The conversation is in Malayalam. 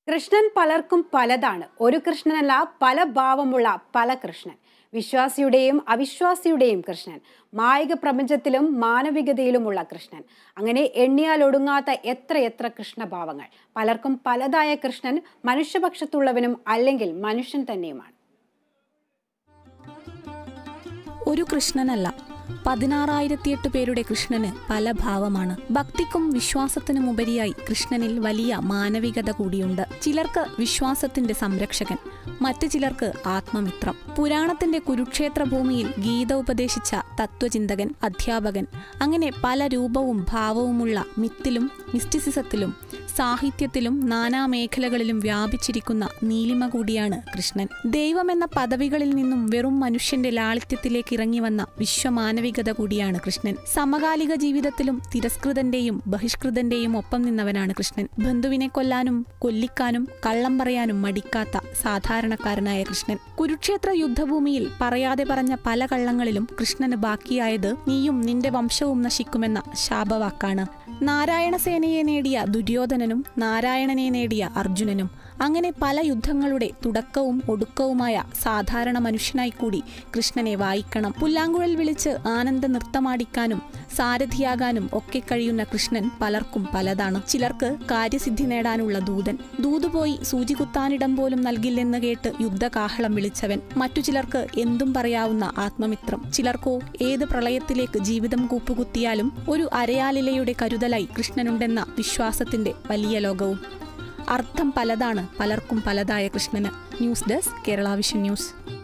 കൃഷ്ണൻ പലർക്കും പലതാണ് ഒരു കൃഷ്ണനല്ല പല ഭാവമുള്ള പല കൃഷ്ണൻ വിശ്വാസിയുടെയും അവിശ്വാസിയുടെയും കൃഷ്ണൻ മായിക പ്രപഞ്ചത്തിലും മാനവികതയിലുമുള്ള കൃഷ്ണൻ അങ്ങനെ എണ്ണിയാൽ ഒടുങ്ങാത്ത എത്രയെത്ര കൃഷ്ണഭാവങ്ങൾ പലർക്കും പലതായ കൃഷ്ണൻ മനുഷ്യപക്ഷത്തുള്ളവനും അല്ലെങ്കിൽ മനുഷ്യൻ തന്നെയുമാണ് ഒരു കൃഷ്ണനല്ല പതിനാറായിരത്തിയെട്ട് പേരുടെ കൃഷ്ണന് പല ഭാവമാണ് ഭക്തിക്കും വിശ്വാസത്തിനും ഉപരിയായി കൃഷ്ണനിൽ വലിയ മാനവികത കൂടിയുണ്ട് ചിലർക്ക് വിശ്വാസത്തിന്റെ സംരക്ഷകൻ മറ്റു ചിലർക്ക് ആത്മമിത്രം പുരാണത്തിന്റെ കുരുക്ഷേത്ര ഭൂമിയിൽ ഗീത ഉപദേശിച്ച തത്വചിന്തകൻ അധ്യാപകൻ അങ്ങനെ പല രൂപവും ഭാവവുമുള്ള മിത്തിലും മിസ്റ്റിസിസത്തിലും സാഹിത്യത്തിലും നാനാ മേഖലകളിലും വ്യാപിച്ചിരിക്കുന്ന നീലിമ കൂടിയാണ് കൃഷ്ണൻ ദൈവമെന്ന പദവികളിൽ നിന്നും വെറും മനുഷ്യന്റെ ലാളിത്യത്തിലേക്ക് ഇറങ്ങി വന്ന വിശ്വമാനവികത കൂടിയാണ് കൃഷ്ണൻ സമകാലിക ജീവിതത്തിലും തിരസ്കൃതന്റെയും ബഹിഷ്കൃതന്റെയും ഒപ്പം നിന്നവനാണ് കൃഷ്ണൻ ബന്ധുവിനെ കൊല്ലാനും കൊല്ലിക്കാനും കള്ളം പറയാനും മടിക്കാത്ത സാധാരണക്കാരനായ കൃഷ്ണൻ കുരുക്ഷേത്ര യുദ്ധഭൂമിയിൽ പറയാതെ പറഞ്ഞ പല കള്ളങ്ങളിലും കൃഷ്ണന് ബാക്കിയായത് നീയും നിന്റെ വംശവും നശിക്കുമെന്ന ശാപവാക്കാണ് നാരായണസേനയെ നേടിയ ദുര്യോധനനും നാരായണനെ നേടിയ അർജുനനും അങ്ങനെ പല യുദ്ധങ്ങളുടെ തുടക്കവും ഒടുക്കവുമായ സാധാരണ മനുഷ്യനായി കൂടി കൃഷ്ണനെ വായിക്കണം പുല്ലാങ്കുഴൽ വിളിച്ച് ആനന്ദ നൃത്തമാടിക്കാനും സാരഥിയാകാനും ഒക്കെ കഴിയുന്ന കൃഷ്ണൻ പലർക്കും പലതാണ് ചിലർക്ക് കാര്യസിദ്ധി നേടാനുള്ള ദൂതൻ ദൂതുപോയി സൂചി കുത്താനിടം പോലും നൽകില്ലെന്ന് കേട്ട് യുദ്ധകാഹളം വിളിച്ചവൻ മറ്റു ചിലർക്ക് എന്തും പറയാവുന്ന ആത്മമിത്രം ചിലർക്കോ ഏത് പ്രളയത്തിലേക്ക് ജീവിതം കൂപ്പുകുത്തിയാലും ഒരു അരയാലിലയുടെ കരുതലായി കൃഷ്ണനുണ്ടെന്ന വിശ്വാസത്തിന്റെ വലിയ ലോകവും അർത്ഥം പലതാണ് പലർക്കും പലതായ കൃഷ്ണന് news desk Kerala vision news